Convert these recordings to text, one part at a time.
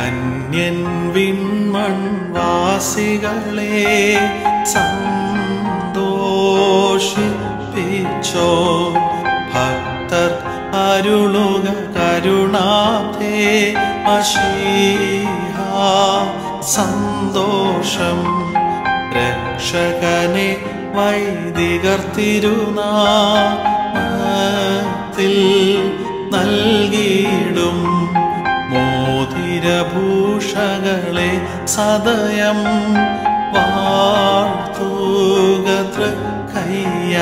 അന്യൻ വിൺമൺവാസികളെ സന്തോഷിപ്പിച്ചോ ഭക്തർ അരുളുക കരുണാഭേ അശീഹ സന്തോഷം രക്ഷകനെ വൈദികർ തിരുനാമത്തിൽ നൽകിയിടും മോതിരഭൂഷകളെ സദയം വാഴ്ത്തുക തൃക്കയ്യ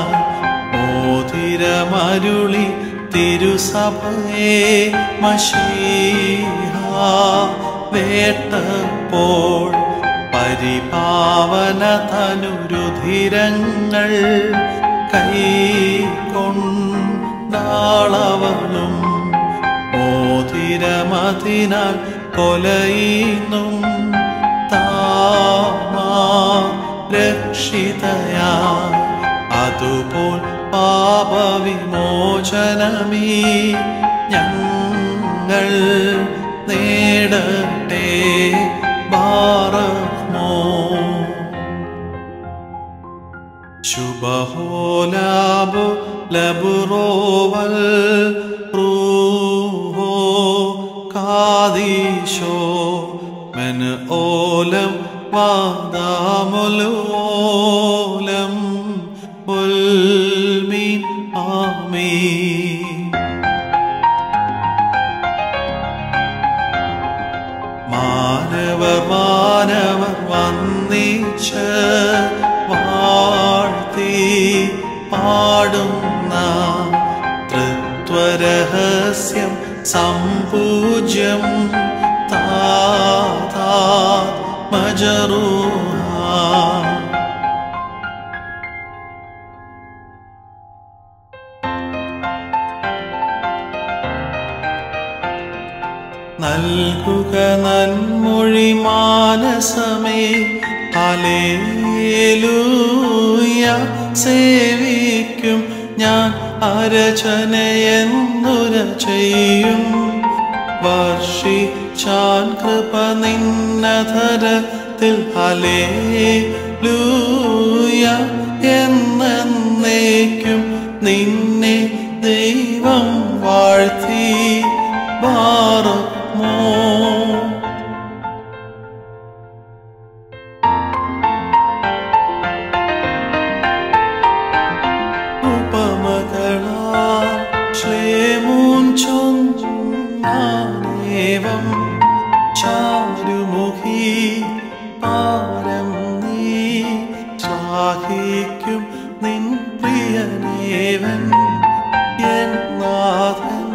മോതിരമരുളി തിരുസഭയെ മഷീഹ വേട്ടപ്പോൾ പരിപാവന തനുരുധിരങ്ങൾ കൈകൊണ്ടാളവളും മോതിരമതിനാൽ കൊലയിന്നും താമാ രക്ഷിതയാ അതുപോൽ പാപവിമോചനമീ ഞങ്ങൾ നേടട്ടെ ബാറമോ ശുഭഹോലാബു ലബുറോവൽ റൂഹോ കാദീശോ മെൻ ഓലം വാദാമുലോലം ഉൽമീൻ ആമീൻ മാനവർ മാനവർ വന്നിച്ച് വാഴ്ത്തി പാടുന്ന തൃത്വരഹസ്യം സംപൂജ്യം താതാ മജറൂഹ നൽകുക നന്മൊഴി മാനസമേ ഹലേലൂയ സേവിക്കും ഞാൻ അരചനയെന്നുര ചെയ്യും വർഷിച്ചാൻ കൃപ നിന്നധരത്തിൽ ഹലേലൂയ എന്നേക്കും നിന്നെ ദൈവം വാഴ്ത്തി ബാറമോ ഉപമകളാൽ ശ്ലേമൂൻ ചൊന്നാനേവം ചാരുമുഖി പാരം നീ ശ്ലാഘിക്കും നിൻ പ്രിയനേവൻ എൻ നാഥൻ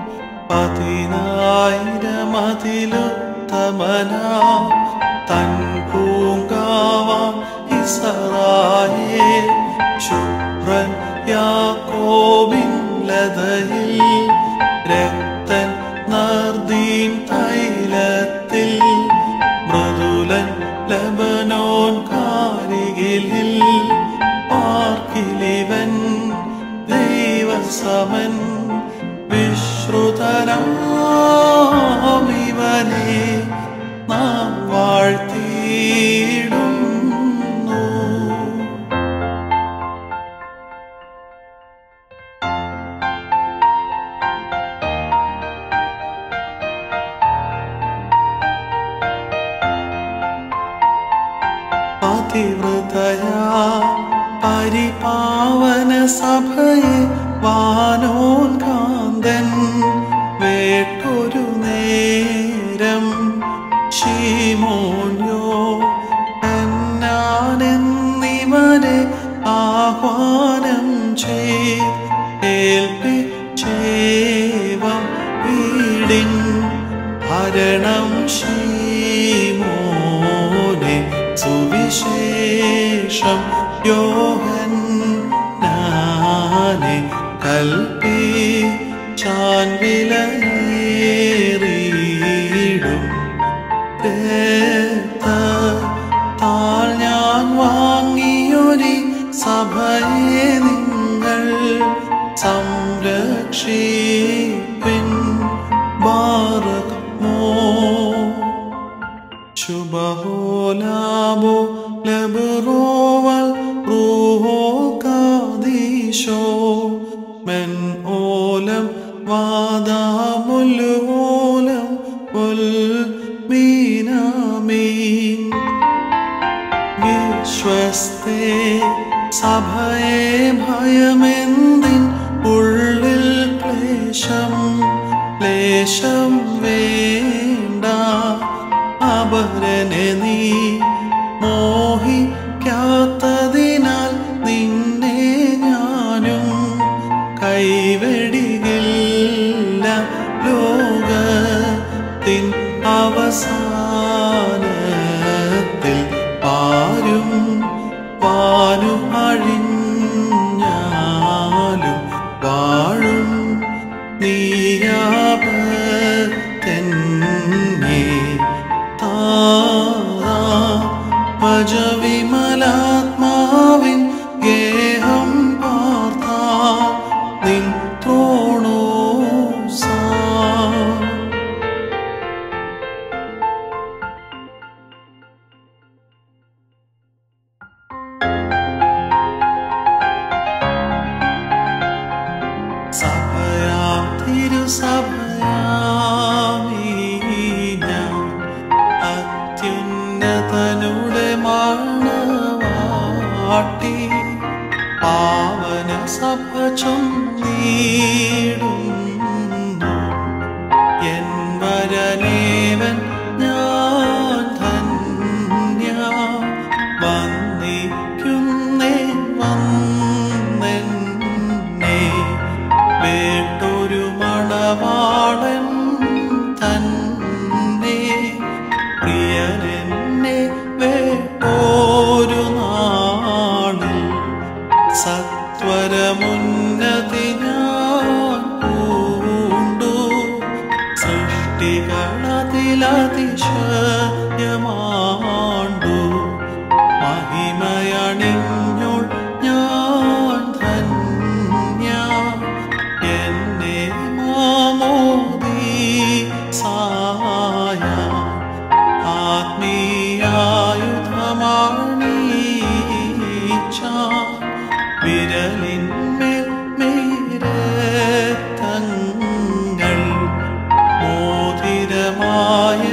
പതിനായിരമതിലുത്തമനാ തൻ പൂങ്കാവാം ഇസറായേൽ ശുഭ്രൻ യാക്കോബിൻ ലതയിൽ രക്തൻ നർദീൻ തൈലത്തിൽ മൃദുലൻ ലബനോൻ കാരികിലിൽ പാർക്കിലിവൻ ദൈവസമൻ വിശ്രുതനാമിവനെ നാം വാഴ്ത്തിയിടുന്നു അതിവൃതയാ പരിപാവന സഭയെ വാനോൻ കാന്തൻ വേട്ടൊരു നേരം ശീമോന്യോ എന്നാനെന്നിവരെ ആഹ്വാനം ചെയ്ൽപ്പിച്ചേവം വീടിൻ ഭരണം ശീമോനെ സുവിശേഷം യോഹൻ നാനെ കൽപ്പി ചാൻവിലയേറിയിടും താൾ ഞാൻ വാങ്ങിയൊരി സഭയെ നിങ്ങൾ സംരക്ഷിപ്പിൻ ബാറകമോ ഈശോ മെൻ ഓലം വാദാമുലോലം ഉൽ മീനാമീൻ വിശ്വസ്തേ സഭയെ ഭയമെന്തിൻ ഉള്ളിൽ ക്ലേശം ക്ലേശം വേണ്ട അപരനെ നീ മോഹിക്കാത്തതിനാൽ നിന്നെ ഞാനും കൈവെടികില്ല ലോകത്തിൻ അവസാനത്തിൽ പാരും പാലും അഴിഞ്ഞാലും വാഴും നീയാപത്തന്നെ താ ഭജവിമലാത്മാവിൻ ഗേഹം പാർത്ത നിൻ ത്രോണോ സാ സഭയാം തിരുസഭയാമീ ഞാൻ അത്യുന്നതനുടെ മണവാട്ടി പാവന സഭ ചൊന്നീടുന്നു എൻ വരനേവൻ ഞാൻ ധന്യ വന്ദിക്കുന്നേ വന്നെന്നെ വേട്ടൊരു മണവാളൻ തന്നെ പ്രിയനെന്നെ വേട്ടോരു നാളിൽ സത്വരമുന്നതി ഞാൻ പൂണ്ടു സൃഷ്ടികളതിലതിശയമാണ്ടു മഹിമയണിഞ്ഞോൾ ഞാൻ ധന്യ എന്നെ മാമോദി സായ ആത്മീയായുധമാണീച്ച വിരലിന്മേൽ മേരത്തങ്ങൾ മോതിരമായ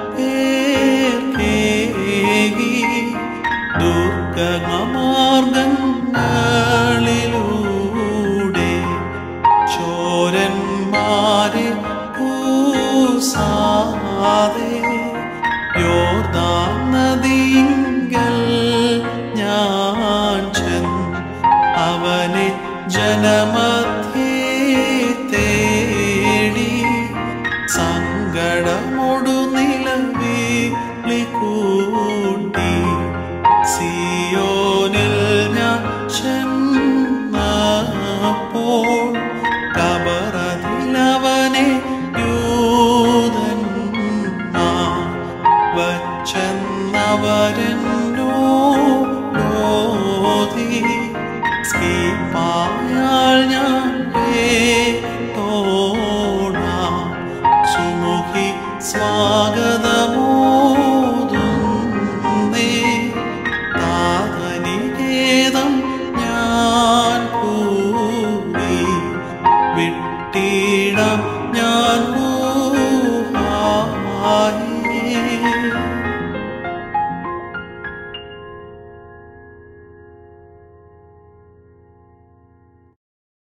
ഏകി ദുർഗമമാർഗങ്ങളിലൂടെ ചോരന്മാരെ പൂസാതെ യോർദാൻ നദിങ്കൽ ഞാൻ ചെന്ന് അവനെ ജനമധ്യേ തേടി സങ്കടമൊടു നിലവിളി കൂട്ടി സിയോനിൽ ഞാൻ ചെന്നപ്പോൾ കബറതിലവനെ യൂതന്മാർ വച്ചെന്നവരെന്നോടി സ്കീപ്പായാൽ ഞാൻ വേട്ടോണ സുമുഖി സ്വാഗതമോതുന്നേ താതനികേതം ഞാൻ കൂടി വിട്ടിടം ഞാൻ